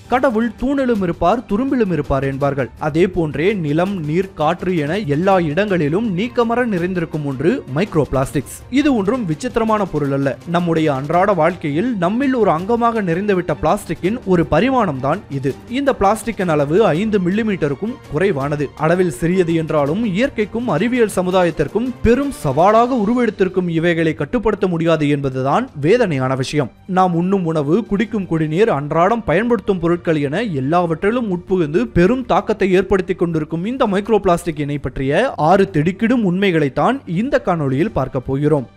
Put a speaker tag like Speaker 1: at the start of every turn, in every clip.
Speaker 1: கடவுள் தூணிலும் இருப்பார் துரும்பிலும் இருப்பார் என்பார்கள் அதே போன்றே நிலம் நீர் காற்று என எல்லா இடங்களிலும் நீக்கமர நிறைந்திருக்கும் ஒன்று மைக்ரோ பிளாஸ்டிக்ஸ் இது ஒன்றும் விசித்திரமான பொருள் அல்ல நம்முடைய அன்றாட வாழ்க்கையில் நம்மில் ஒரு அங்கமாக நிறைந்துவிட்ட பிளாஸ்டிக்கின் ஒரு பரிமாணம் தான் இது இந்த பிளாஸ்டிக்கின் அளவு ஐந்து மில்லிமீட்டருக்கும் குறைவானது அளவில் சிறியது என்றாலும் இயற்கைக்கும் அறிவியல் சமுதாயத்திற்கும் பெரும் சவாலாக உருவெடுத்திருக்கும் இவைகளை கட்டுப்படுத்த முடியாது என்பதுதான் வேதனையான விஷயம் நாம் உண்ணும் உணவு குடிக்கும் குடிநீர் அன்றாடம் பயன்படுத்தும் பொருட்கள் என எல்லாவற்றிலும் உட்புகுந்து பெரும் தாக்கத்தை ஏற்படுத்திக் கொண்டிருக்கும் இந்த மைக்ரோ பிளாஸ்டிக் இணை பற்றிய ஆறு திடுக்கிடும் உண்மைகளைத்தான் இந்த காணொளியில் பார்க்க போகிறோம்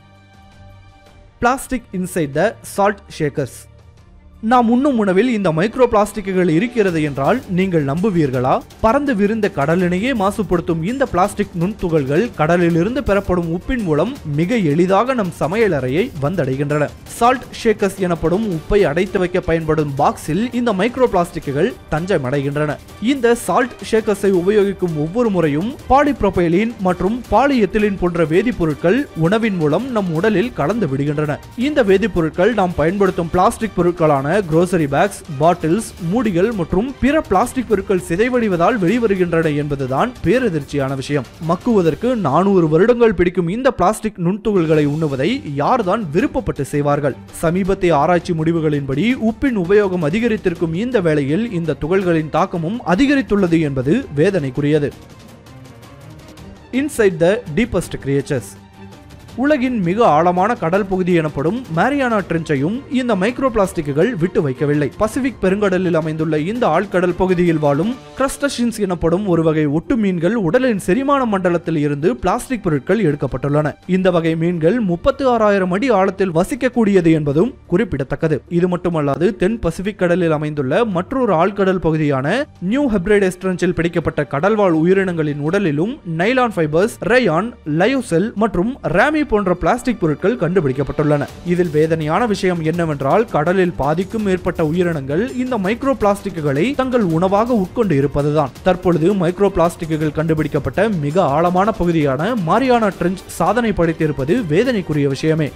Speaker 1: plastic inside the salt shakers நாம் உண்ணும் உணவில் இந்த மைக்ரோ பிளாஸ்டிக்குகள் இருக்கிறது என்றால் நீங்கள் நம்புவீர்களா பறந்து விரிந்த கடலினையே மாசுபடுத்தும் இந்த பிளாஸ்டிக் நுண்துகள்கள் கடலிலிருந்து பெறப்படும் உப்பின் மூலம் மிக எளிதாக நம் சமையலறையை வந்தடைகின்றன சால்ட் ஷேக்கர்ஸ் எனப்படும் உப்பை அடைத்து வைக்க பயன்படும் பாக்ஸில் இந்த மைக்ரோ பிளாஸ்டிக்குகள் தஞ்சமடைகின்றன இந்த சால்ட் ஷேக்கர்ஸை உபயோகிக்கும் ஒவ்வொரு முறையும் பாலிப்ரோபைலின் மற்றும் பாலிஎத்திலின் போன்ற வேதிப்பொருட்கள் உணவின் மூலம் நம் உடலில் கலந்து விடுகின்றன இந்த வேதிப்பொருட்கள் நாம் பயன்படுத்தும் பிளாஸ்டிக் பொருட்களான grocery பேக்ஸ் பாட்டில்ஸ் மூடிகள் மற்றும் பிற பிளாஸ்டிக் பொருட்கள் சிதைவடைவதால் வெளிவருகின்றன என்பதுதான் பேரதிர்ச்சியான விஷயம் மக்குவதற்கு நானூறு வருடங்கள் பிடிக்கும் இந்த பிளாஸ்டிக் நுண்துகள்களை உண்ணுவதை யார்தான் விருப்பப்பட்டு செய்வார்கள் சமீபத்திய ஆராய்ச்சி முடிவுகளின்படி உப்பின் உபயோகம் அதிகரித்திருக்கும் இந்த வேளையில் இந்த துகள்களின் தாக்கமும் அதிகரித்துள்ளது என்பது வேதனைக்குரியது இன்சைட் த டீப்பஸ்ட் கிரியேச்சர்ஸ் உலகின் மிக ஆழமான கடல் பகுதி எனப்படும் மேரியானா ட்ரெஞ்சையும் இந்த மைக்ரோ பிளாஸ்டிக்குகள் விட்டு வைக்கவில்லை பசிபிக் பெருங்கடலில் அமைந்துள்ள இந்த ஆழ்கடல் பகுதியில் வாழும் கிரஸ்டஷின்ஸ் எனப்படும் ஒரு வகை ஒட்டு மீன்கள் உடலின் செரிமான மண்டலத்தில் இருந்து பிளாஸ்டிக் பொருட்கள் எடுக்கப்பட்டுள்ளன இந்த வகை மீன்கள் முப்பத்து ஆறாயிரம் அடி ஆழத்தில் வசிக்கக்கூடியது என்பதும் குறிப்பிடத்தக்கது இது மட்டுமல்லாது தென் பசிபிக் கடலில் அமைந்துள்ள மற்றொரு ஆழ்கடல் பகுதியான நியூ ஹெப்ரேடஸ் ட்ரெஞ்சில் பிடிக்கப்பட்ட கடல்வாழ் உயிரினங்களின் உடலிலும் நைலான் ஃபைபர்ஸ் ரயான் லயோசெல் மற்றும் ராமி போன்ற பிளாஸ்டிக் பொருட்கள் கண்டுபிடிக்கப்பட்டுள்ளன இதில் வேதனையான விஷயம் என்னவென்றால் கடலில் பாதிக்கும் மேற்பட்ட உயிரினங்கள் இந்த மைக்ரோ பிளாஸ்டிக்குகளை தங்கள் உணவாக உட்கொண்டு இருப்பதுதான் தற்பொழுது மைக்ரோ பிளாஸ்டிக்குகள் கண்டுபிடிக்கப்பட்ட மிக ஆழமான பகுதியான மாரியானா ட்ரெஞ்ச் சாதனை படைத்திருப்பது வேதனைக்குரிய விஷயமே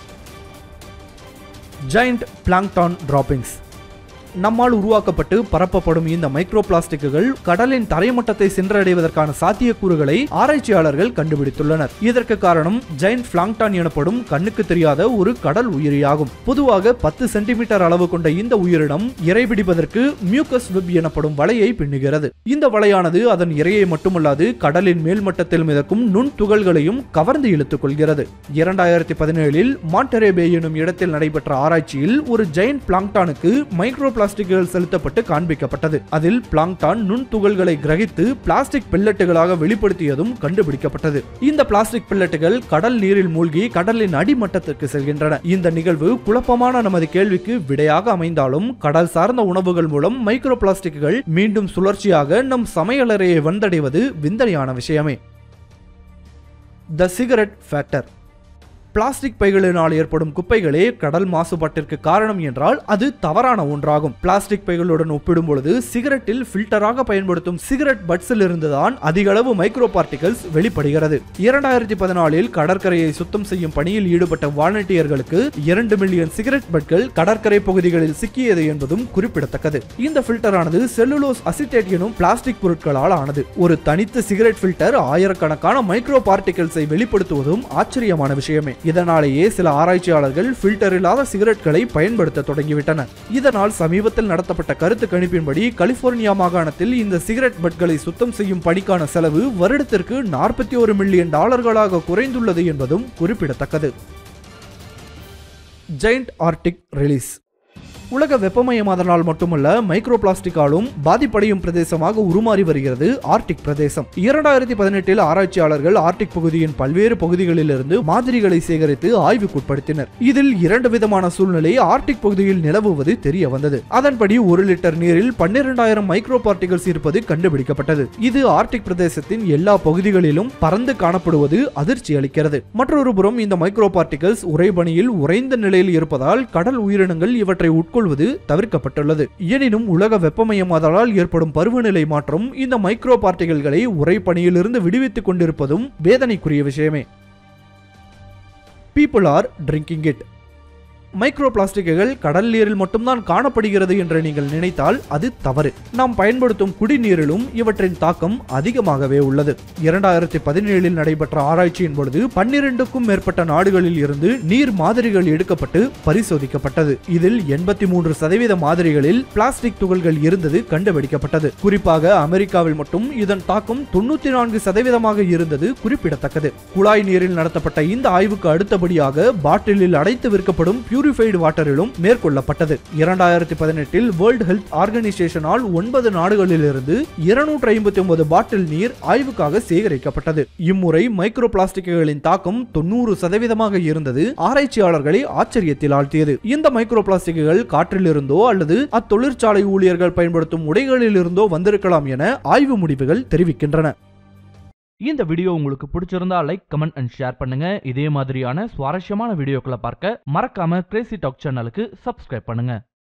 Speaker 1: ஜெயண்ட் பிளாங்டான் டிராப்பிங்ஸ் நம்மால் உருவாக்கப்பட்டு பரப்பப்படும் இந்த மைக்ரோ பிளாஸ்டிக்குகள் கடலின் தரைமட்டத்தை சென்றடைவதற்கான சாத்தியக்கூறுகளை ஆராய்ச்சியாளர்கள் கண்டுபிடித்துள்ளனர் இதற்கு காரணம் ஜெயின் பிளாங்டான் எனப்படும் கண்ணுக்கு தெரியாத ஒரு கடல் உயிரியாகும் பொதுவாக பத்து சென்டிமீட்டர் அளவு கொண்ட இந்த உயிரினம் இறை பிடிப்பதற்கு மியூக்கஸ் வெப் எனப்படும் வலையை பின்னுகிறது இந்த வலையானது அதன் இரையை மட்டுமல்லாது கடலின் மேல்மட்டத்தில் மிதக்கும் நுண் துகள்களையும் கவர்ந்து இழுத்துக் கொள்கிறது இரண்டாயிரத்தி பதினேழில் மாண்டரேபே எனும் இடத்தில் நடைபெற்ற ஆராய்ச்சியில் ஒரு ஜெயின் பிளாங்டானுக்கு மைக்ரோ பிளாஸ்டிக்குகள் செலுத்தப்பட்டு காண்பிக்கப்பட்டது அதில் பிளாங்டான் நுண் துகள்களை கிரகித்து பிளாஸ்டிக் பில்லட்டுகளாக வெளிப்படுத்தியதும் கண்டுபிடிக்கப்பட்டது இந்த பிளாஸ்டிக் பில்லட்டுகள் கடல் நீரில் மூழ்கி கடலின் அடிமட்டத்திற்கு செல்கின்றன இந்த நிகழ்வு குழப்பமான நமது கேள்விக்கு விடையாக அமைந்தாலும் கடல் சார்ந்த உணவுகள் மூலம் மைக்ரோ பிளாஸ்டிக்குகள் மீண்டும் சுழற்சியாக நம் சமையலறையை வந்தடைவது விந்தனையான விஷயமே த சிகரெட் ஃபேக்டர் பிளாஸ்டிக் பைகளினால் ஏற்படும் குப்பைகளே கடல் மாசுபாட்டிற்கு காரணம் என்றால் அது தவறான ஒன்றாகும் பிளாஸ்டிக் பைகளுடன் ஒப்பிடும் பொழுது சிகரெட்டில் ஃபில்டராக பயன்படுத்தும் சிகரெட் பட்ஸில் இருந்துதான் அதிக அளவு மைக்ரோ பார்ட்டிகல்ஸ் வெளிப்படுகிறது இரண்டாயிரத்தி பதினாலில் கடற்கரையை சுத்தம் செய்யும் பணியில் ஈடுபட்ட வாலண்டியர்களுக்கு இரண்டு மில்லியன் சிகரெட் பட்கள் கடற்கரை பகுதிகளில் சிக்கியது என்பதும் குறிப்பிடத்தக்கது இந்த ஃபில்டரானது செல்லுலோஸ் அசிட்டேட் எனும் பிளாஸ்டிக் பொருட்களால் ஆனது ஒரு தனித்த சிகரெட் ஃபில்டர் ஆயிரக்கணக்கான மைக்ரோ பார்ட்டிகல்ஸை வெளிப்படுத்துவதும் ஆச்சரியமான விஷயமே இதனாலேயே சில ஆராய்ச்சியாளர்கள் ஃபில்டர் இல்லாத சிகரெட்களை பயன்படுத்த தொடங்கிவிட்டனர் இதனால் சமீபத்தில் நடத்தப்பட்ட கருத்து கணிப்பின்படி கலிபோர்னியா மாகாணத்தில் இந்த சிகரெட் பட்களை சுத்தம் செய்யும் பணிக்கான செலவு வருடத்திற்கு நாற்பத்தி ஒரு மில்லியன் டாலர்களாக குறைந்துள்ளது என்பதும் குறிப்பிடத்தக்கது ஜெயிண்ட் ஆர்டிக் ரிலீஸ் உலக வெப்பமயமாதனால் மட்டுமல்ல மைக்ரோ பிளாஸ்டிக்காலும் பாதிப்படையும் பிரதேசமாக உருமாறி வருகிறது ஆர்டிக் பிரதேசம் இரண்டாயிரத்தி பதினெட்டில் ஆராய்ச்சியாளர்கள் ஆர்டிக் பகுதியின் பல்வேறு பகுதிகளிலிருந்து மாதிரிகளை சேகரித்து ஆய்வுக்குட்படுத்தினர் இதில் இரண்டு விதமான சூழ்நிலை ஆர்டிக் பகுதியில் நிலவுவது தெரிய வந்தது அதன்படி ஒரு லிட்டர் நீரில் பன்னிரண்டாயிரம் மைக்ரோ பார்ட்டிகல்ஸ் இருப்பது கண்டுபிடிக்கப்பட்டது இது ஆர்டிக் பிரதேசத்தின் எல்லா பகுதிகளிலும் பறந்து காணப்படுவது அதிர்ச்சி அளிக்கிறது மற்றொரு புறம் இந்த மைக்ரோ பார்ட்டிகல்ஸ் உறைபனியில் உறைந்த நிலையில் இருப்பதால் கடல் உயிரினங்கள் இவற்றை உட்கொள்வது தவிர்க்கப்பட்டுள்ளது எனினும் உலக வெப்பமயமாதலால் ஏற்படும் பருவநிலை மாற்றம் இந்த மைக்ரோ பார்ட்டிகல்களை உறைபனியிலிருந்து விடுவித்துக் கொண்டிருப்பதும் வேதனைக்குரிய விஷயமே people are drinking it micro பிளாஸ்டிக்குகள் கடல் நீரில் மட்டும்தான் காணப்படுகிறது என்று நீங்கள் நினைத்தால் அது தவறு நாம் பயன்படுத்தும் குடிநீரிலும் இவற்றின் தாக்கம் அதிகமாகவே உள்ளது இரண்டாயிரத்தி பதினேழில் நடைபெற்ற ஆராய்ச்சியின் பொழுது பன்னிரண்டுக்கும் மேற்பட்ட நாடுகளில் இருந்து நீர் மாதிரிகள் எடுக்கப்பட்டு பரிசோதிக்கப்பட்டது இதில் எண்பத்தி மூன்று சதவீத மாதிரிகளில் பிளாஸ்டிக் துகள்கள் இருந்தது கண்டுபிடிக்கப்பட்டது குறிப்பாக அமெரிக்காவில் மட்டும் இதன் தாக்கம் தொண்ணூத்தி நான்கு சதவீதமாக இருந்தது குறிப்பிடத்தக்கது குழாய் நீரில் நடத்தப்பட்ட இந்த ஆய்வுக்கு அடுத்தபடியாக பாட்டிலில் அடைத்து விற்கப்படும் பியூரிஃபைடு வாட்டரிலும் மேற்கொள்ளப்பட்டது இரண்டாயிரத்தி பதினெட்டில் வேர்ல்ட் ஹெல்த் ஆர்கனைசேஷனால் ஒன்பது நாடுகளிலிருந்து இருநூற்றி ஐம்பத்தி ஒன்பது பாட்டில் நீர் ஆய்வுக்காக சேகரிக்கப்பட்டது இம்முறை மைக்ரோ பிளாஸ்டிக்குகளின் தாக்கம் தொண்ணூறு சதவீதமாக இருந்தது ஆராய்ச்சியாளர்களை ஆச்சரியத்தில் ஆழ்த்தியது இந்த மைக்ரோ பிளாஸ்டிக்குகள் காற்றிலிருந்தோ அல்லது அத்தொழிற்சாலை ஊழியர்கள் பயன்படுத்தும் உடைகளிலிருந்தோ வந்திருக்கலாம் என ஆய்வு முடிவுகள் தெரிவிக்கின்றன
Speaker 2: இந்த வீடியோ உங்களுக்கு பிடிச்சிருந்தா லைக் கமெண்ட் அண்ட் ஷேர் பண்ணுங்க இதே மாதிரியான சுவாரஸ்யமான வீடியோக்களை பார்க்க மறக்காம கிரேசி டாக் சேனலுக்கு சப்ஸ்கிரைப் பண்ணுங்க